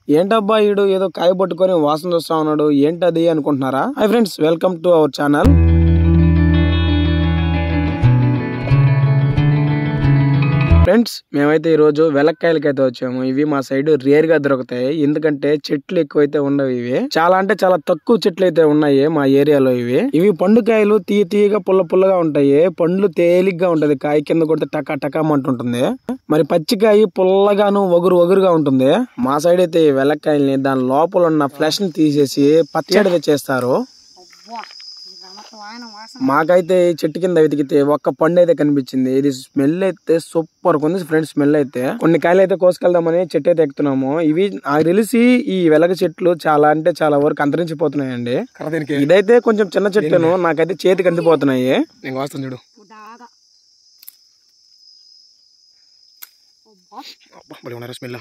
ఏంటబ్బా ఈడు ఏదో కాయ పట్టుకొని వాసన చూస్తా ఉన్నాడు ఏంటది అనుకుంటున్నారా hi friends welcome to our channel friends మేమైతే ఈ రోజు వెలక్కాయలకి అయితే వచ్చాము ఇవి మా సైడ్ రేర్ గా దొరుకుతాయి ఎందుకంటే చెట్లు ఎక్కువైతే ఉండవు ఇవి చాలా అంటే చాలా తక్కువ చెట్లు అయితే ఉన్నాయి మా ఏరియాలో ఇవి ఇవి పండుకాయలు తీయ తీయగా పుల్ల పుల్లగా ఉంటాయి పండ్లు తేలిగ్గా ఉంటది కాయ కింద కొడితే టకా టకా అంటుంటుంది మరి పచ్చికాయ పుల్లగాను ఒగురు ఒగురుగా ఉంటుంది మా సైడ్ అయితే ఈ వెలక్కాయల్ని దాని లోపల ఉన్న ఫ్లెష్ ని తీసేసి పచ్చడి చేస్తారు మాకైతే ఈ చెట్టు కింద వెతికితే ఒక్క పండు అయితే కనిపించింది ఇది స్మెల్ అయితే సూపర్ ఉంది ఫ్రెండ్స్ స్మెల్ అయితే కొన్ని కాయలు అయితే కోసుకెళ్దామని చెట్టు అయితే ఎక్కుతున్నాము ఇవి నాకు తెలిసి ఈ వెలగ చెట్లు చాలా అంటే చాలా వరకు అంతరించిపోతున్నాయండి కర్ర దీనికి ఇదైతే కొంచెం చిన్న చెట్టును నాకైతే చేతికి అందిపోతున్నాయి నేను వాస్తాను చూడు అబ్బా, భలే ఉన్నారు స్మెల్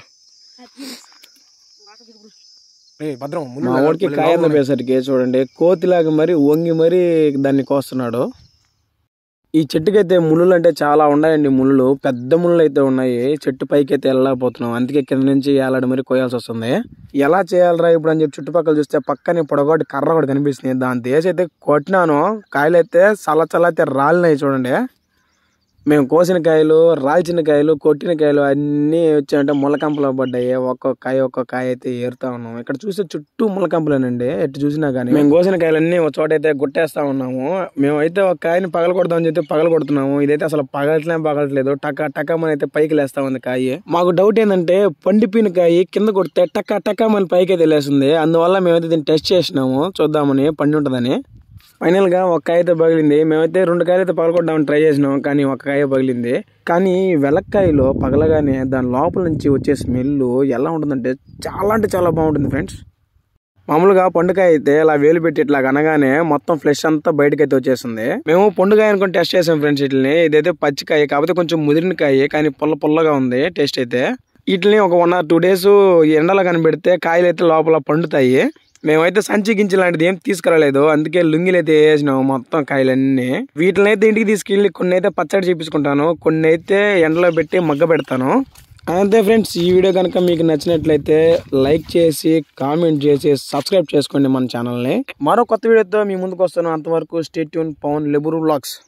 ఏ భద్రం ముళ్ళు మా వాడికి కాయ పోయేసరికి చూడండి కోతిలాగా మరి వంగి మరి దాన్ని కోస్తున్నాడు ఈ చెట్టుకైతే ముళ్ళు అంటే చాలా ఉన్నాయండి ముళ్ళు పెద్ద ముళ్ళు అయితే ఉన్నాయి చెట్టు పైకి అయితే వెళ్ళలేకపోతున్నాం అందుకే కింద నుంచి ఏలాడి మరి కోయాల్సి వస్తుంది ఎలా చేయాలరా ఇప్పుడు అని చెప్పి చుట్టుపక్కల చూస్తే పక్కనే పొడగొట్టి కర్ర కూడా కనిపిస్తుంది దాని దేశం అయితే కొట్టినాను కాయలు అయితే చల్ల చల్ల అయితే రాలినాయి చూడండి మేము కోసిన కాయలు రాల్చిన కాయలు కొట్టిన కాయలు అన్నీ వచ్చాయంటే ముళ్ళకంపలో పడ్డాయి ఒక్కొక్క కాయ ఒక్కొక్క కాయ అయితే ఏరుతా ఉన్నాం ఇక్కడ చూస్తే చుట్టూ ముళ్ళకంపలేనండి ఎటు చూసినా కానీ మేము కోసిన కాయలన్నీ ఒక చోట అయితే గుట్టేస్తా ఉన్నాము మేమైతే ఒక కాయని పగల కొడదామని చెప్పి పగల కొడుతున్నాము ఇదైతే అసలు పగలట్లే పగలట్లేదు టక టకమని అయితే పైకి లేస్తా ఉంది కాయ మాకు డౌట్ ఏంటంటే పండిపోయిన కాయ కింద కొడితే టక టకమని పైకి అయితే లేస్తుంది అందువల్ల మేమైతే దీన్ని టెస్ట్ చేసినాము చూద్దామని పండి ఉంటుందని ఫైనల్ గా ఒక కాయ అయితే పగిలింది మేమైతే రెండు కాయలు అయితే పగలకొద్దామని ట్రై చేసినాం కానీ ఒక కాయ పగిలింది కానీ వెలక్కాయలో పగలగానే దాని లోపల నుంచి వచ్చే స్మెల్ ఎలా ఉంటుందంటే చాలా అంటే చాలా బాగుంటుంది ఫ్రెండ్స్ మామూలుగా పండుకాయ అయితే ఇలా వేలు పెట్టి ఇట్లా అనగానే మొత్తం ఫ్లెష్ అంతా బయటకు అయితే వచ్చేస్తుంది మేము పండుకాయ అనుకుని టెస్ట్ చేసాం ఫ్రెండ్స్ వీటిని ఇదైతే పచ్చికాయ కాకపోతే కొంచెం ముదిరిన కాయ కానీ పుల్ల పుల్లగా ఉంది టేస్ట్ అయితే వీటిని ఒక వన్ ఆర్ టూ డేస్ ఎండలో కనిపెడితే కాయలు అయితే లోపల పండుతాయి మేమైతే సంచి గించి లాంటిది ఏం తీసుకురాలేదు అందుకే లుంగిలు అయితే వేసినాము మొత్తం కాయలన్నీ వీటిని అయితే ఇంటికి తీసుకెళ్ళి కొన్ని అయితే పచ్చడి చేపించుకుంటాను కొన్ని అయితే ఎండలో పెట్టి మగ్గ పెడతాను అంతే ఫ్రెండ్స్ ఈ వీడియో కనుక మీకు నచ్చినట్లయితే లైక్ చేసి కామెంట్ చేసి సబ్స్క్రైబ్ చేసుకోండి మన ఛానల్ని మరో కొత్త వీడియోతో మీ ముందుకు వస్తాను అంతవరకు స్టేట్ ట్యూన్ పవన్ లెబురు బ్లాగ్స్